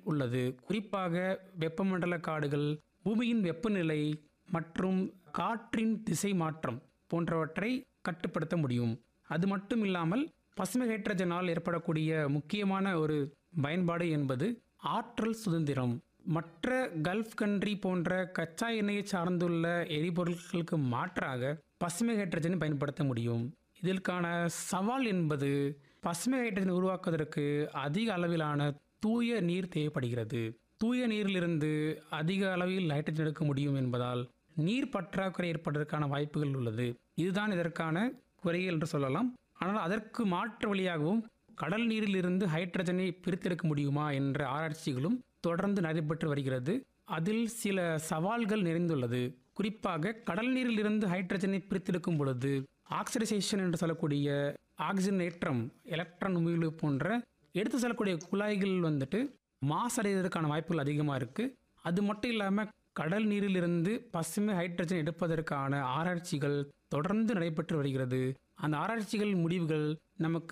உள்ளது குறிப்பாக வெப்பமண்டல காடுகள் பூமியின் வெப்பநிலை மற்றும் காற்றின் திசை மாற்றம் போன்றவற்றை கட்டுப்படுத்த முடியும் அது மட்டும் இல்லாமல் பசுமை ஹைட்ரஜனால் ஏற்படக்கூடிய முக்கியமான ஒரு பயன்பாடு என்பது ஆற்றல் சுதந்திரம் மற்ற கல்ஃப் கண்ட்ரி போன்ற கச்சா எண்ணெயை சார்ந்துள்ள எரிபொருட்களுக்கு மாற்றாக பசுமை ஹைட்ரஜனை பயன்படுத்த முடியும் இதற்கான சவால் என்பது பசுமை ஹைட்ரஜன் உருவாக்குவதற்கு அதிக அளவிலான தூய நீர் தேவைப்படுகிறது தூய நீரிலிருந்து அதிக அளவில் ஹைட்ரஜன் எடுக்க முடியும் என்பதால் நீர் பற்றாக்குறை ஏற்படுவதற்கான வாய்ப்புகள் உள்ளது இதுதான் இதற்கான குறைகள் என்று சொல்லலாம் ஆனால் அதற்கு மாற்று வழியாகவும் கடல் நீரிலிருந்து ஹைட்ரஜனை பிரித்தெடுக்க முடியுமா என்ற ஆராய்ச்சிகளும் தொடர்ந்து நடைபெற்று வருகிறது அதில் சில சவால்கள் நிறைந்துள்ளது குறிப்பாக கடல் நீரில் இருந்து ஹைட்ரஜனை பிரித்தெடுக்கும் பொழுது ஆக்சிடைசேஷன் என்று சொல்லக்கூடிய ஆக்சிஜனேற்றம் எலக்ட்ரான் உமிழ்வு போன்ற எடுத்து செல்லக்கூடிய குழாய்கள் வந்துட்டு மாசடைவதற்கான வாய்ப்புகள் அதிகமாக இருக்குது அது மட்டும் இல்லாமல் கடல் நீரிலிருந்து பசுமை ஹைட்ரஜன் எடுப்பதற்கான ஆராய்ச்சிகள் தொடர்ந்து நடைபெற்று வருகிறது அந்த ஆராய்ச்சிகள் முடிவுகள் நமக்கு